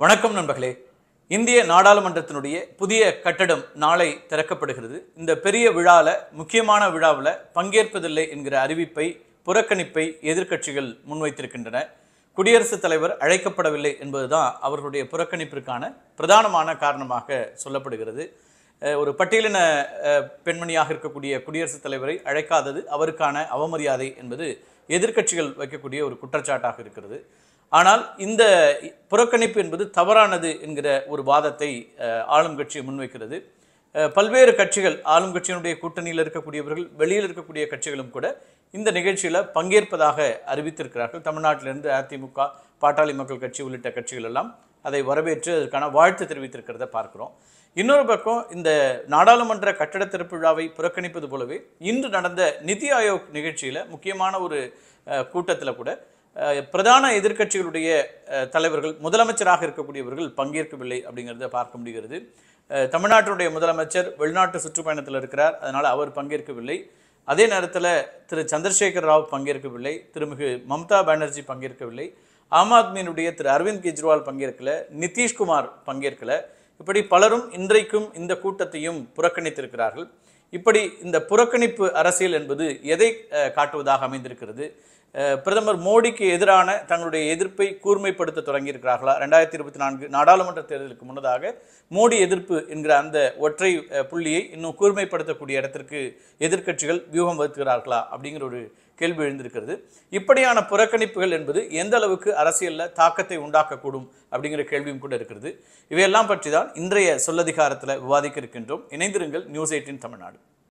வணக்கம் நண்பர்களே இந்திய நாடாளுமன்றத்தினுடைய புதிய கட்டடம் நாளை திறக்கப்படுகிறது இந்த பெரிய விழால முக்கியமான விழாவில் பங்கேற்பதில்லை என்கிற அறிவிப்பை புறக்கணிப்பை எதிர்க்கட்சிகள் முன்வைத்திருக்கின்றன குடியரசுத் தலைவர் அழைக்கப்படவில்லை என்பதுதான் அவர்களுடைய புறக்கணிப்பிற்கான பிரதானமான காரணமாக சொல்லப்படுகிறது அஹ் ஒரு பட்டியலின அஹ், பெண்மணியாக இருக்கக்கூடிய குடியரசுத் தலைவரை அழைக்காதது அவருக்கான அவமரியாதை என்பது எதிர்க்கட்சிகள் வைக்கக்கூடிய ஒரு குற்றச்சாட்டாக இருக்கிறது ஆனால் இந்த புறக்கணிப்பு என்பது தவறானது என்கிற ஒரு வாதத்தை அஹ், ஆளும் கட்சி முன்வைக்கிறது அஹ், பல்வேறு கட்சிகள் ஆளும் கட்சியினுடைய கூட்டணியில் இருக்கக்கூடியவர்கள் வெளியில் இருக்கக்கூடிய கட்சிகளும் கூட இந்த நிகழ்ச்சியில் பங்கேற்பதாக அறிவித்திருக்கிறார்கள் தமிழ்நாட்டிலிருந்து அதிமுக பாட்டாளி மக்கள் கட்சி உள்ளிட்ட கட்சிகள் எல்லாம் அதை வரவேற்று அதற்கான வாழ்த்து தெரிவித்திருக்கிறத பார்க்கிறோம் இன்னொரு பக்கம் இந்த நாடாளுமன்ற கட்டட திறப்பு விழாவை புறக்கணிப்பது போலவே இன்று நடந்த நிதி ஆயோக் நிகழ்ச்சியில் முக்கியமான ஒரு கூட்டத்தில் கூட அஹ், பிரதான எதிர்க்கட்சிகளுடைய அஹ், தலைவர்கள் முதலமைச்சராக இருக்கக்கூடியவர்கள் பங்கேற்கவில்லை அப்படிங்கிறத பார்க்க முடிகிறது அஹ், தமிழ்நாட்டினுடைய முதலமைச்சர் வெளிநாட்டு சுற்றுப்பயணத்தில் இருக்கிறார் அதனால் அவர் பங்கேற்கவில்லை அதே நேரத்தில் திரு சந்திரசேகர் ராவ் பங்கேற்கவில்லை திருமிகு மம்தா பானர்ஜி பங்கேற்கவில்லை ஆம் ஆத்மியினுடைய திரு அரவிந்த் கெஜ்ரிவால் பங்கேற்கல நிதிஷ்குமார் பங்கேற்கல இப்படி பலரும் இன்றைக்கும் இந்த கூட்டத்தையும் புறக்கணித்திருக்கிறார்கள் இப்படி இந்த புறக்கணிப்பு அரசியல் என்பது எதை அஹ், காட்டுவதாக அமைந்திருக்கிறது அஹ், பிரதமர் மோடிக்கு எதிரான தங்களுடைய எதிர்ப்பை கூர்மைப்படுத்த தொடங்கியிருக்கிறார்களா ரெண்டாயிரத்தி இருபத்தி நான்கு நாடாளுமன்ற தேர்தலுக்கு முன்னதாக மோடி எதிர்ப்பு என்கிற அந்த ஒற்றை அஹ், புள்ளியை இன்னும் கூர்மைப்படுத்தக்கூடிய இடத்திற்கு எதிர்க்கட்சிகள் வியூகம் வகுக்கிறார்களா அப்படிங்கிற ஒரு கேள்வி எழுந்திருக்கிறது இப்படியான புறக்கணிப்புகள் என்பது எந்த அளவுக்கு அரசியலில் தாக்கத்தை உண்டாக்கக்கூடும் அப்படிங்கிற கேள்வியும் கூட இருக்கிறது இவையெல்லாம் பற்றி தான் இன்றைய சொல்லதிகாரத்தில் விவாதிக்க இருக்கின்றோம் இணைந்திருங்கள் நியூஸ் எயிட்டின் தமிழ்நாடு